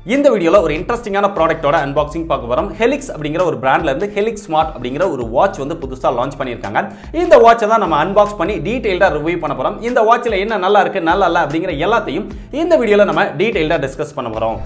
இந்த வீடியோல ஒரு இன்ட்ரெஸ்டிங்கான ப்ராடக்ட்டோட அன்பாக்சிங் பார்க்க போறோம் ஹெலிக்ஸ் அப்படிங்கிற ஒரு பிராண்ட்ல இருந்து ஹெலிக்ஸ் ஸ்மார்ட் அப்படிங்கிற ஒரு வாட்ச் வந்து புதுசா லான்ச் பண்ணியிருக்காங்க இந்த வாட்சை தான் நம்ம அன்பாக்ஸ் பண்ணி டீடைல்டா ரிவ்யூ பண்ண போறோம் இந்த வாட்ச்ல என்ன நல்லா இருக்கு நல்லா இல்ல அப்படிங்கிற எல்லாத்தையும் இந்த வீடியோல நம்ம டீடைல்டா டிஸ்கஸ் பண்ண போறோம்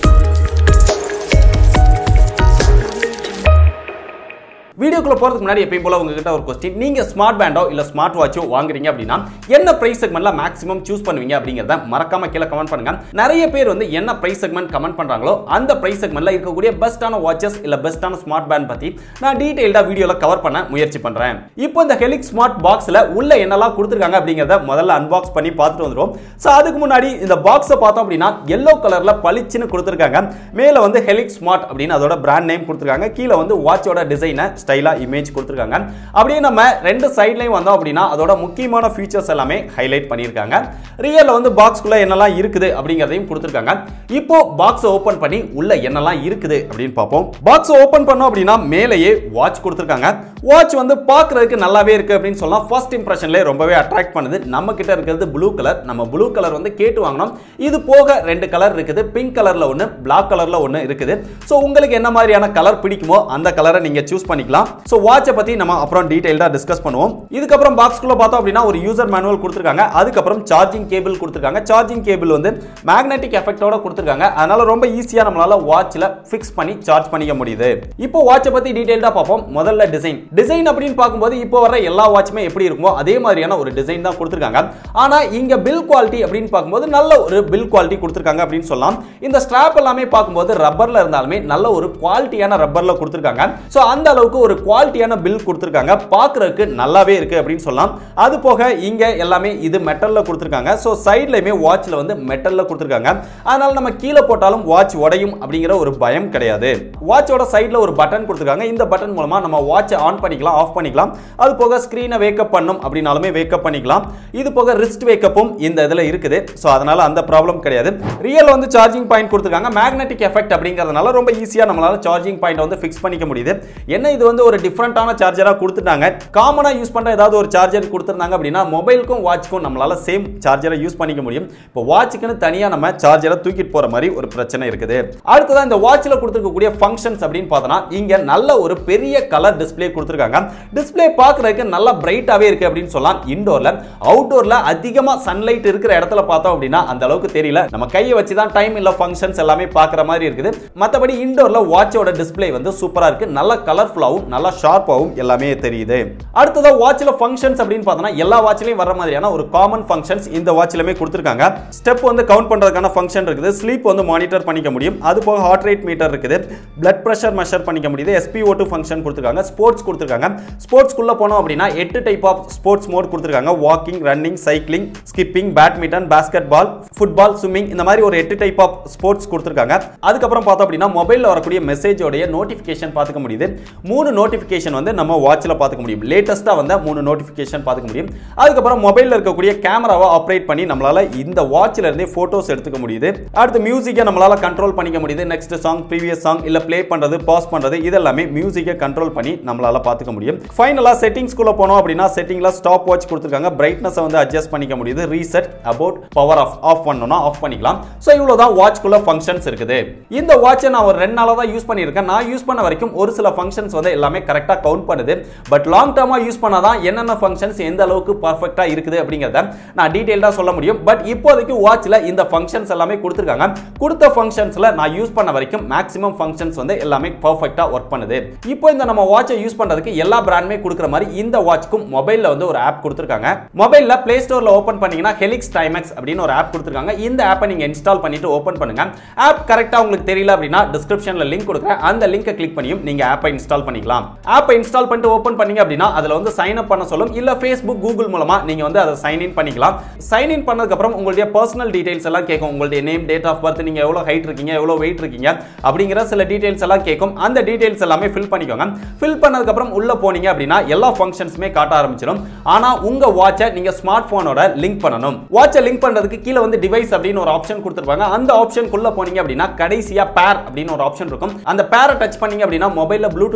வீடியோக்குள்ள போறதுக்கு முன்னாடி எப்பயும் போல உங்ககிட்ட ஒரு கொஸ்டின் நீங்க ஸ்மார்ட் பேண்டோ இல்ல ஸ்மார்ட் வாட்சோ வாங்குறீங்க அப்படின்னா என்ன பிரைஸ் செக்மெண்ட்ல மேக்ஸிமம் சூஸ் பண்ணுவீங்க அப்படிங்கறத மறக்காம கீழே கமெண்ட் பண்ணுங்க நிறைய பேர் வந்து என்ன பிரைஸ் செக்மெண்ட் கமெண்ட் பண்றாங்களோ அந்த பிரைஸ் செக்மெண்ட்ல இருக்கக்கூடிய பெஸ்டான வாட்சஸ் இல்ல பெஸ்டான ஸ்மார்ட் பேண்ட் பத்தி நான் டீடைல்டா வீடியோல கவர் பண்ண முயற்சி பண்றேன் இப்போ இந்த ஹெலிக் ஸ்மார்ட் பாக்ஸ்ல உள்ள என்னெல்லாம் கொடுத்துருக்காங்க அப்படிங்கறத முதல்ல அன்பாக்ஸ் பண்ணி பார்த்துட்டு வந்துரும் ஸோ அதுக்கு முன்னாடி இந்த பாக்ஸை பார்த்தோம் அப்படின்னா எல்லோ கலர்ல பளிச்சுன்னு கொடுத்துருக்காங்க மேல வந்து ஹெலிக் ஸ்மார்ட் அப்படின்னு அதோட பிராண்ட் நேம் கொடுத்துருக்காங்க கீழே வந்து வாட்சோட டிசைனை ஸ்டைலா இமேஜ் கொடுத்துருக்காங்க அப்படியே நம்ம ரெண்டு சைட்லையும் வந்தோம் அப்படின்னா அதோட முக்கியமான ஃபீச்சர்ஸ் எல்லாமே ஹைலைட் பண்ணியிருக்காங்க ரியல்ல வந்து பாக்ஸ்குள்ள என்னெல்லாம் இருக்குது அப்படிங்கிறதையும் கொடுத்துருக்காங்க இப்போ பாக்ஸை ஓபன் பண்ணி உள்ள என்னெல்லாம் இருக்குது அப்படின்னு பார்ப்போம் பாக்ஸ் ஓபன் பண்ணோம் அப்படின்னா மேலேயே வாட்ச் கொடுத்துருக்காங்க வாட்ச் வந்து பார்க்கறதுக்கு நல்லாவே இருக்கு அப்படின்னு சொல்லலாம் ஃபர்ஸ்ட் இம்ப்ரெஷன்லேயே ரொம்பவே அட்ராக்ட் பண்ணுது நம்ம கிட்ட இருக்கிறது ப்ளூ கலர் நம்ம ப்ளூ கலர் வந்து கேட்டு வாங்கினோம் இது போக ரெண்டு கலர் இருக்குது பிங்க் கலர்ல ஒன்று பிளாக் கலர்ல ஒன்று இருக்குது ஸோ உங்களுக்கு என்ன மாதிரியான கலர் பிடிக்குமோ அந்த கலரை நீங்க சூஸ் பண்ணிக்கலாம் ஸோ வாட்சை பத்தி நம்ம அப்புறம் டீடைல்டா டிஸ்கஸ் பண்ணுவோம் இதுக்கப்புறம் பாக்ஸ்குள்ள பார்த்தோம் அப்படின்னா ஒரு யூசர் மேனுவல் கொடுத்துருக்காங்க அதுக்கப்புறம் சார்ஜிங் கேபிள் கொடுத்துருக்காங்க சார்ஜிங் கேபிள் வந்து மேக்னெட்டிக் எஃபெக்டோட கொடுத்துருக்காங்க அதனால ரொம்ப ஈஸியா நம்மளால வாட்ச்ல ஃபிக்ஸ் பண்ணி சார்ஜ் பண்ணிக்க முடியுது இப்போ வாட்சை பத்தி டீடைல்டா பார்ப்போம் முதல்ல டிசைன் டிசைன் அப்படின்னு பார்க்கும்போது இப்போ வர எல்லா வாட்சுமே எப்படி இருக்குமோ அதே மாதிரியான ஒரு டிசைன் தான் கொடுத்துருக்காங்க ஆனா இங்க பில் குவாலிட்டி அப்படின்னு பார்க்கும்போது நல்ல ஒரு பில் குவாலிட்டி கொடுத்துருக்காங்க அப்படின்னு சொல்லலாம் இந்த ஸ்ட்ராப் எல்லாமே பார்க்கும்போது ரப்பர்ல இருந்தாலுமே நல்ல ஒரு குவாலிட்டியான ரப்பர்ல கொடுத்துருக்காங்க ஸோ அந்த அளவுக்கு ஒரு குவாலிட்டியான பில் கொடுத்துருக்காங்க பார்க்கறதுக்கு நல்லாவே இருக்கு அப்படின்னு சொல்லலாம் அது போக இங்க எல்லாமே இது மெட்டல்ல கொடுத்துருக்காங்க ஸோ சைட்லயுமே வாட்ச்ல வந்து மெட்டல்ல கொடுத்துருக்காங்க அதனால நம்ம கீழே போட்டாலும் வாட்ச் உடையும் அப்படிங்கிற ஒரு பயம் கிடையாது வாட்சோட சைட்ல ஒரு பட்டன் கொடுத்துருக்காங்க இந்த பட்டன் மூலமா நம்ம வாட்சை ஆன் பண்ணிக்கலாம் ஆஃப் பண்ணிக்கலாம் அது போக ஸ்க்ரீனை வேக்கப் பண்ணும் அப்படின்னாலுமே வேக்கப் பண்ணிக்கலாம் இது போக ரிஸ்ட் வேக்கப்பும் இந்த இதில் இருக்குது ஸோ அதனால அந்த ப்ராப்ளம் கிடையாது ரியல் வந்து சார்ஜிங் பாயிண்ட் கொடுத்துருக்காங்க மேக்னெட்டிக் எஃபெக்ட் அப்படிங்கிறதுனால ரொம்ப ஈஸியாக நம்மளால சார்ஜிங் பாயிண்ட் வந்து ஃபிக்ஸ் பண்ணிக்க முடியுது என்ன இது வந்து ஒரு டிஃப்ரெண்ட்டான சார்ஜராக கொடுத்துட்டாங்க காமனாக யூஸ் பண்ணுற ஏதாவது ஒரு சார்ஜர் கொடுத்துருந்தாங்க அப்படின்னா மொபைலுக்கும் வாட்ச்க்கும் நம்மளால சேம் சார்ஜரை யூஸ் பண்ணிக்க முடியும் இப்போ வாட்சுக்குன்னு தனியாக நம்ம சார்ஜரை தூக்கிட்டு போகிற மாதிரி ஒரு பிரச்சனை இருக்குது அடுத்ததான் இந்த வாட்சில் கொடுத்துருக்கக்கூடிய ஃபங்க்ஷன்ஸ் அப்படின்னு பார்த்தோன்னா இங்கே நல்ல ஒரு பெரிய கலர் டிஸ்பிளே கொடுத்துருக்காங்க டிஸ்பிளே பார்க்குறதுக்கு நல்லா பிரைட்டாகவே இருக்குது அப்படின்னு சொல்லலாம் இண்டோரில் அவுட்டோரில் அதிகமாக சன்லைட் இருக்கிற இடத்துல பார்த்தோம் அப்படின்னா அந்த அளவுக்கு தெரியல நம்ம கையை வச்சு தான் டைம் இல்லை ஃபங்க்ஷன்ஸ் எல்லாமே பார்க்குற மாதிரி இருக்குது மற்றபடி இண்டோரில் வாட்சோட டிஸ்பிளே வந்து சூப்பராக இருக்குது நல்லா கலர்ஃபுல்லாகவும் நல்லா ஷார்ப்பாகவும் எல்லாமே தெரியுது அடுத்ததாக வாட்சில் ஃபங்க்ஷன்ஸ் அப்படின்னு பார்த்தோன்னா எல்லா வாட்ச்லையும் வர மாதிரியான ஒரு காமன் ஃபங்க்ஷன்ஸ் இந்த வாட்ச்லையுமே கொடுத்துருக்காங்க ஸ்டெப் வந்து கவுண்ட் பண்ணுறதுக்கான ஃபங்க்ஷன் இருக்குது ஸ்லீப் வந்து மானிட்டர் பண்ணிக்க முடியும் அது போக ஹார்ட் ரேட் மீட்டர் இருக்குது பிளட் ப்ரெஷர் மெஷர் பண்ணிக்க முடியுது எஸ்பிஓ டூ ஃபங்க்ஷன் கொடுத்துருக்காங்க ஸ்போர்ட்ஸ் கொடுத்துருக்காங்க ஸ்போர்ட்ஸ்குள்ளே போனோம் அப்படின்னா எட்டு டைப் ஆஃப் ஸ்போர்ட்ஸ் மோட் கொடுத்துருக்காங்க walking running cycling skipping badminton basketball football swimming இந்த மாதிரி ஒரு எட்டு டைப் ஆஃப் ஸ்போர்ட்ஸ் கொடுத்துருக்காங்க அதுக்கப்புறம் பார்த்தோம் அப்படின்னா மொபைலில் வரக்கூடிய மெசேஜோடைய நோட்டிஃபிகேஷன் பார்த்துக்க முடியுது மூணு நோட்டிஃபிகேஷன் வந்து நம்ம வாட்சில் பார்த்துக்க முடியும் லேட்டஸ்ட்டாக வந்த மூணு நோட்டிஃபிகேஷன் பார்த்துக்க முடியும் அதுக்கப்புறம் மொபைலில் இருக்கக்கூடிய கேமராவை ஆப்ரேட் பண்ணி நம்மளால இந்த வாட்சில் இருந்தே ஃபோட்டோஸ் எடுத்துக்க முடியுது அடுத்து மியூசிக்கை நம்மளால கண்ட்ரோல் பண்ணிக்க முடியுது நெக்ஸ்ட் சாங் ப்ரீவியஸ் சாங் இல்லை ப்ளே பண்ணுறது பாஸ் பண்ணுறது இதெல்லாமே மியூசிக்கை கண்ட்ரோல் பண்ணி நம்மளால பார்த்துக்க முடியும் ஃபைனலாக செட்டிங்ஸ்குள்ளே போனோம் அப்படின்னா செட்டிங்கில் ஸ்டாப் வாட்ச் கொடுத்துருக்காங்க பிரைட்னஸை வந்து அட்ஜஸ்ட் பண்ணிக்க முடியுது reset about power off off பண்ணணும்னா ஆஃப் பண்ணிக்கலாம் ஸோ இவ்வளோ தான் வாட்ச்குள்ள ஃபங்க்ஷன்ஸ் இருக்குது இந்த வாட்சை நான் ஒரு ரெண்டு நாளாக தான் யூஸ் பண்ணியிருக்கேன் நான் யூஸ் பண்ண வரைக்கும் ஒரு சில ஃபங்க்ஷன்ஸ் வந்து எல்லாமே கரெக்டாக கவுண்ட் பண்ணுது பட் லாங் டேர்மாக யூஸ் பண்ணாதான் என்னென்ன ஃபங்க்ஷன்ஸ் எந்த அளவுக்கு பர்ஃபெக்டாக இருக்குது அப்படிங்கிறத நான் டீட்டெயில்டாக சொல்ல முடியும் பட் இப்போதைக்கு வாட்சில் இந்த ஃபங்க்ஷன்ஸ் எல்லாமே கொடுத்துருக்காங்க கொடுத்த ஃபங்க்ஷன்ஸில் நான் யூஸ் பண்ண வரைக்கும் மேக்ஸிமம் ஃபங்க்ஷன்ஸ் வந்து எல்லாமே பர்ஃபெக்டாக ஒர்க் பண்ணுது இப்போ இந்த நம்ம வாட்சை யூஸ் பண்ணுறதுக்கு எல்லா பிராண்டுமே கொடுக்குற மாதிரி இந்த வாட்ச்க்கும் மொபைலில் வந்து ஒரு ஆப் கொடுத்துருக்காங்க மொபைலில் ப்ளே ஸ்டோரில் ஓப்பன் பண்ணீங்கன்னா ஹெலிக்ஸ் டைமெக்ஸ் அப்படின்னு ஒரு ஆப் கொடுத்துருக்காங்க இந்த ஆப்பை நீங்கள் இன்ஸ்டால் பண்ணிட்டு ஓப்பன் பண்ணுங்க ஆப் கரெக்டாக உங்களுக்கு தெரியல அப்படின்னா டிஸ்கிரிப்ஷனில் லிங்க் கொடுக்குறேன் அந்த லிங்கை கிளிக் பண்ணியும் நீங்கள் ஆப்பை இன்ஸ்டால் பண்ணிக்கலாம் ஆப்பை இன்ஸ்டால் பண்ணிட்டு ஓப்பன் பண்ணீங்க அப்படின்னா அதில் வந்து சைன் அப் பண்ண சொல்லும் இல்லை ஃபேஸ்புக் கூகுள் மூலமா நீங்கள் வந்து அதை சைன் இன் பண்ணிக்கலாம் சைன் இன் பண்ணதுக்கப்புறம் உங்களுடைய பர்சனல் டீடைல்ஸ் எல்லாம் கேட்கும் உங்களுடைய நேம் டேட் ஆஃப் பர்த் நீங்கள் எவ்வளோ ஹைட் இருக்கீங்க எவ்வளோ வெயிட் இருக்கீங்க அப்படிங்கிற சில டீடைல்ஸ் எல்லாம் கேட்கும் அந்த டீடைல்ஸ் எல்லாமே ஃபில் பண்ணிக்கோங்க ஃபில் பண்ணதுக்கப்புறம் உள்ள போனீங்க அப்படின்னா எல்லா ஃபங்க்ஷன்ஸுமே காட்ட ஆரம்பிச்சிடும் ஆனால் உங்க வாட்சை நீங்கள் ஸ்மார்ட் ஃபோனோட லிங்க் பண்ணணும் வாட்சை லிங்க் பண்ணுறதுக்கு கீழே வந்து டிவைஸ் அப்படின்னு ஒரு ஆப்ஷன் கொடுத்துருப்பாங்க அந்த ஆப்ஷனுக்குள்ள போனீங்க அப்படின்னா கடைசியா பேர் அப்படின்னு ஒரு ஆப்ஷன் இருக்கும் அந்த பேரை டச் பண்ணீங்க அப்படின்னா மொபைலில் ப்ளூடூத்தை ஆன்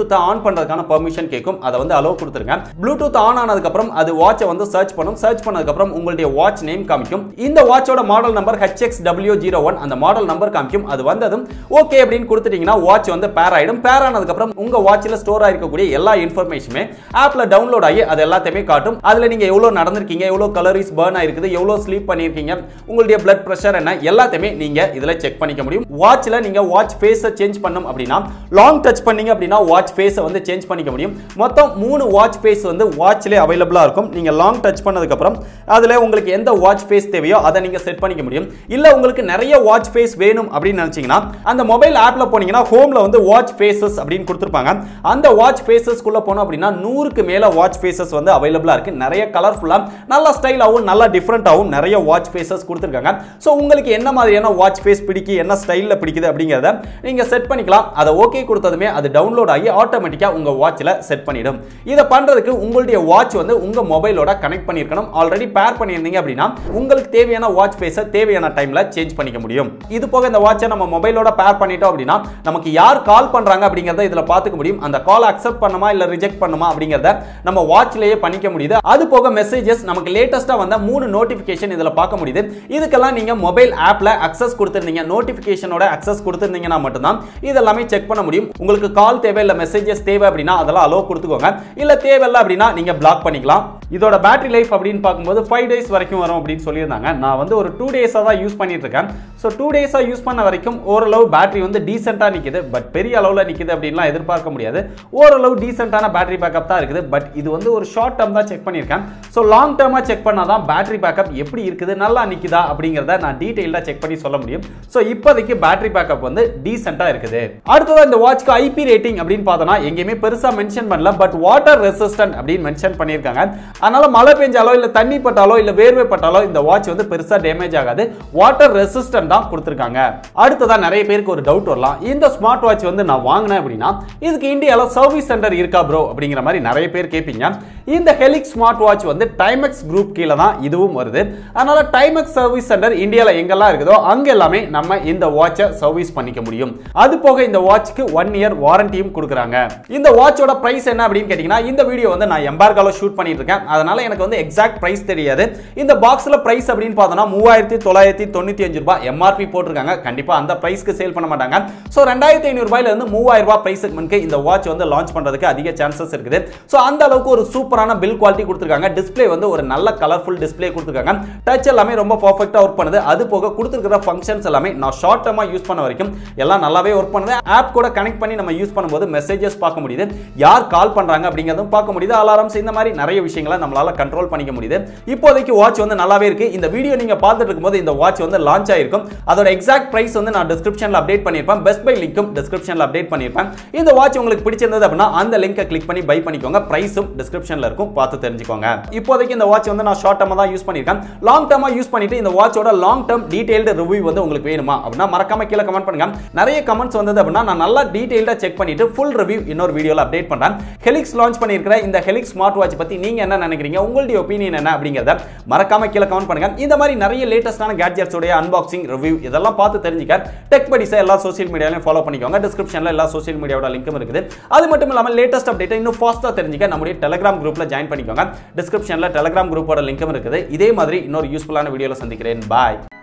பண்றதுக்கான பெர்மிஷன் கேட்கும் அதை வந்து அலோவ் கொடுத்துருங்க ப்ளூடூத் ஆன் ஆனதுக்கு அப்புறம் அது வாட்சை வந்து சர்ச் பண்ணும் சர்ச் பண்ணதுக்கு அப்புறம் உங்களுடைய வாட்ச் நேம் காமிக்கும் இந்த வாட்சோட model number HX W zero one அந்த மாடல் நம்பர் காமிக்கும் அது வந்ததும் ஓகே அப்படின்னு கொடுத்துட்டீங்கன்னா வாட்ச் வந்து பேர் ஆயிடும் பேர் ஆனதுக்கு அப்புறம் உங்க வாட்ச்ல ஸ்டோர் ஆயிருக்கக்கூடிய எல்லா இன்ஃபர்மேஷனுமே ஆப்ல டவுன்லோட் ஆகி அது எல்லாத்தையுமே காட்டும் அதுல நீங்க எவ்வளவு நடந்திருக்கீங்க எவ்வளவு கலரிஸ் பர்ன் ஆயிருக்குது எவ்வளவு ஸ்லீப் பண்ணிருக்கீங்க உங்களுடைய பிளட் பிரஷர் என்ன எல்லாத்தையுமே நீங்க இதுல செக் பண்ணிக்க முடியும் வாட்ச்ல நீங்க வாட்ச் ஃபேஸை சேஞ்ச் பண்ணும் அப்படின்னா லாங் டச் பண்ணீங்க அப்படின்னா வாட்ச் ஃபேஸை வந்து சேஞ்ச் பண்ணிக்க முடியும் மொத்தம் மூணு வாட்ச் ஃபேஸ் வந்து வாட்ச்லேயே அவைலபிளா இருக்கும் நீங்க லாங் டச் பண்ணதுக்கு அப்புறம் அதுல உங்களுக்கு எந்த வாட்ச் ஃபேஸ் தேவையோ அதை நீங்க செட் பண்ணிக்க முடியும் இல்ல உங்களுக்கு நிறைய வாட்ச் ஃபேஸ் வேணும் அப்படின்னு நினைச்சீங்கன்னா அந்த மொபைல் ஆப்ல போனீங்கன்னா ஹோம்ல வந்து வாட்ச் ஃபேஸஸ் அப்படின்னு கொடுத்துருப்பாங்க அந்த வாட்ச் ஃபேஸஸ்க்குள்ள போனோம் அப்படின்னா நூறுக்கு மேல வாட்ச் ஃபேஸஸ் வந்து அவைலபிளா இருக்கு நிறைய கலர்ஃபுல்லா நல்ல ஸ்டைலாகவும் நல்ல டிஃப்ரெண்டாகவும் நிறைய வாட்ச் ஃபேஸஸ் கொடுத்துருக்காங்க ஸோ உங்களுக்கு என்ன மாதிரியான வாட்ச் ஃபேஸ் பிடிக்கு என்ன ஸ்டைலில் பிடிக்குது அப்படிங்கிறத நீங்க செட் பண்ணிக்கலாம் அதை ஓகே கொடுத்ததுமே அது டவுன்லோட் ஆகி ஆட்டோமேட்டிக்கா உங்க வாட்ச்ல செட் பண்ணிடும் இதை பண்றதுக்கு உங்களுடைய வாட்ச் வந்து உங்க மொபைலோட கனெக்ட் பண்ணியிருக்கணும் ஆல்ரெடி பேர் பண்ணியிருந்தீங்க அப்படின்னா உங்களுக்கு தேவையான வாட்ச் ஃபேஸை தேவையான டைம்ல சேஞ்ச் பண்ணிக்க முடியும் இது போக இந்த வாட்சை நம்ம மொபைலோட பேர் பண்ணிட்டோம் அப்படின்னா நமக்கு யார் கால் பண்றாங்க அப்படிங்கறத இதுல பாத்துக்க முடியும் அந்த கால் அக்செப்ட் பண்ணுமா இல்ல ரிஜெக்ட் பண்ணுமா அப்படிங்கறத நம்ம வாட்ச்லயே பண்ணிக்க முடியுது அது போக மெசேஜஸ் நமக்கு லேட்டஸ்டா வந்த மூணு நோட்டிபிகேஷன் இதுல பார்க்க முடியுது இதுக்கெல்லாம் நீங்க மொபைல் ஆப்ல அக்சஸ் கொடுத்திருந்தீங்க நோட்டிபிகேஷனோட அக்சஸ் கொடுத்திருந்தீங்கன்னா மட்டும்தான் இதெல்லாமே செக் பண்ண முடியும் உங்களுக்கு கால் தேவை இல்ல மெசேஜஸ் தேவை அப்படின்னா அதெல்லாம் அலோவ் கொடுத்துக்கோங்க இல்ல தேவையில்ல அப்படின்னா நீங்க பிளாக் பண்ணிக்கலாம் இதோட பேட்டரி லைஃப் அப்படின்னு பார்க்கும்போது ஃபைவ் டேஸ் வரைக்கும் வரும் அப்படின்னு சொல்லியிருந்தாங்க நான் வந்து ஒரு டூ டேஸாக தான் யூஸ் பண்ணிட்டு இருக்கேன் ஸோ டூ டேஸாக யூஸ் பண்ண வரைக்கும் ஓரளவு பேட்டரி வந்து டீசெண்டாக நிற்குது பட் பெரிய அளவில் நிற்குது அப்படின்லாம் எதிர்பார்க்க முடியாது ஓரளவு டீசெண்டான பேட்டரி பேக்கப் தான் இருக்குது பட் இது வந்து ஒரு ஷார்ட் டேர்ம் தான் செக் பண்ணியிருக்கேன் ஸோ லாங் டேர்மாக செக் பண்ணால் தான் பேட்டரி பேக்கப் எப்படி இருக்குது நல்லா நிற்குதா அப்படிங்கிறத நான் டீட்டெயிலாக செக் பண்ணி சொல்ல முடியும் ஸோ இப்போதைக்கு பேட்டரி பேக்கப் வந்து டீசெண்டாக இருக்குது அடுத்ததாக இந்த வாட்ச்க்கு ஐபி ரேட்டிங் அப்படின்னு பார்த்தோன்னா எங்கேயுமே பெருசாக மென்ஷன் பண்ணல பட் வாட்டர் ரெசிஸ்டன்ட் அப்படின்னு மென்ஷன் பண்ணியிருக்காங்க அதனால மழை பெஞ்சாலோ இல்லை தண்ணி பட்டாலோ இல்லை வேர்வை பட்டாலோ இந்த வாட்ச் வந்து பெருசாக டேமேஜ் ஆகாது வாட்டர் ரெசிஸ்டன்ட் தான் கொடுத்துருக்காங்க அடுத்ததாக நிறைய பேருக்கு ஒரு டவுட் வரலாம் இந்த ஸ்மார்ட் வாட்ச் வந்து நான் வாங்கினேன் அப்படின்னா இதுக்கு இந்தியாவில் சர்வீஸ் சென்டர் இருக்கா ப்ரோ அப்படிங்கிற மாதிரி நிறைய பேர் கேட்பீங்க இந்த ஹெலிக்ஸ் ஸ்மார்ட் வாட்ச் வந்து டைமெக்ஸ் குரூப் கீழே தான் இதுவும் வருது அதனால டைமெக்ஸ் சர்வீஸ் சென்டர் இந்தியாவில் எங்கெல்லாம் இருக்குதோ அங்க எல்லாமே நம்ம இந்த வாட்சை சர்வீஸ் பண்ணிக்க முடியும் அது போக இந்த வாட்ச்க்கு ஒன் இயர் வாரண்டியும் கொடுக்குறாங்க இந்த வாட்சோட பிரைஸ் என்ன அப்படின்னு கேட்டீங்கன்னா இந்த வீடியோ வந்து நான் எம்பார்கால ஷூட் பண்ணிட்டு இருக்கேன் அதனால எனக்கு வந்து எக்ஸாக்ட் பிரைஸ் தெரியாது இந்த பாக்ஸ்ல பிரைஸ் அப்படின்னு பார்த்தோம்னா மூவாயிரத்தி தொள்ளாயிரத்தி தொண்ணூத்தி அஞ்சு ரூபாய் எம்ஆர்பி போட்டிருக்காங்க கண்டிப்பா அந்த பிரைஸ்க்கு சேல் பண்ண மாட்டாங்க ஸோ ரெண்டாயிரத்தி ஐநூறு ரூபாயில இருந்து மூவாயிரம் ரூபாய் பிரைஸ் செக்மெண்ட்க்கு இந்த வாட்ச் வந்து லான்ச் பண்றதுக்கு அதிக சான்சஸ் இருக்குது ஸோ அந்த அளவுக்கு ஒரு சூப்பரான பில் குவாலிட்டி கொடுத்துருக்காங்க டிஸ்ப்ளே வந்து ஒரு நல்ல கலர்ஃபுல் டிஸ்ப்ளே கொடுத்துருக்காங்க டச் எல்லாமே ரொம்ப பர்ஃபெக்ட்டா ஒர்க் பண்ணுது அது போக கொடுத்துருக்கிற ஃபங்க்ஷன்ஸ் எல்லாமே நான் ஷார்ட் டர்மா யூஸ் பண்ண வரைக்கும் எல்லாம் நல்லாவே ஒர்க் பண்ணுது ஆப் கூட கனெக்ட் பண்ணி நம்ம யூஸ் பண்ணும்போது மெசேஜஸ் பார்க்க முடியுது யார் கால் பண்றாங்க அப்படிங்கிறதும் பார்க்க முடியுது அலாரம்ஸ் இந்த மாதிரி நிறைய விஷயங்களை நம்மளால கண்ட்ரோல் பண்ணிக்க முடியுது இப்போதைக்கு வாட்ச் வந்து நல்லாவே இருக்கு இந்த வீடியோ நீங்க பார்த்துட்டு இருக்கும்போது இந்த வாட்ச் வந்து லான்ச் ஆயிருக்கும் அதோட எக்ஸாக்ட் பிரைஸ் வந்து நான் டிஸ்கிரிப்ஷன்ல அப்டேட் பண்ணிருப்பேன் பெஸ்ட் பை லிங்க்கும் டிஸ்கிரிப்ஷன்ல அப்டேட் பண்ணிருப்பேன் இந்த வாட்ச் உங்களுக்கு பிடிச்சிருந்தது அப்படின்னா அந்த லிங்கை கிளிக் பண்ணி பை பண்ணிக்கோங்க பிரைஸும் டிஸ்கிரிப்ஷன்ல இருக்கும் பார்த்து தெரிஞ்சுக்கோங்க இப்போதைக்கு இந்த வாட்ச் வந்து நான் ஷார்ட் டர்மா தான் யூஸ் பண்ணிருக்கேன் லாங் டர்மா யூஸ் பண்ணிட்டு இந்த வாட்சோட லாங் டர்ம் டீடைல்டு ரிவ்யூ வந்து உங்களுக்கு வேணுமா அப்படின்னா மறக்காம கீழே கமெண்ட் பண்ணுங்க நிறைய கமெண்ட்ஸ் வந்தது அப்படின்னா நான் நல்லா டீடைல்டா செக் பண்ணிட்டு ஃபுல் ரிவ்யூ இன்னொரு வீடியோல அப்டேட் பண்றேன் ஹெலிக்ஸ் லான்ச் பண்ணிருக்கிற இந்த ஹெலிக்ஸ் ஸ்மார்ட் வாட்ச் பத்தி நீங்க என்ன நினைக்கிறீங்க உங்களுடைய ஒப்பீனியன் என்ன அப்படிங்கறத மறக்காம கீழே கமெண்ட் பண்ணுங்க இந்த மாதிரி நிறைய லேட்டஸ்டான கேட்ஜெட்ஸ் உடைய அன்பாக்சிங் ரிவ்யூ இதெல்லாம் பார்த்து தெரிஞ்சுக்க டெக் படிஸை எல்லா சோஷியல் மீடியாலையும் ஃபாலோ பண்ணிக்கோங்க டிஸ்கிரிப்ஷன்ல எல்லா சோஷியல் மீடியாவோட லிங்க்கும் இருக்குது அது மட்டும் இல்லாமல் லேட்டஸ்ட் அப்டேட் இன்னும் ஃபாஸ்ட்டாக தெரிஞ்சுக்க நம்முடைய டெலிகிராம் குரூப்ல ஜாயின் பண்ணிக்கோங்க டிஸ்கிரிப்ஷன்ல டெலிகிராம் குரூப்போட லிங்க்கும் இருக்குது இதே மாதிரி இன்னொரு யூஸ்ஃபுல்லான வீடியோல சந்திக்கிறேன் பாய்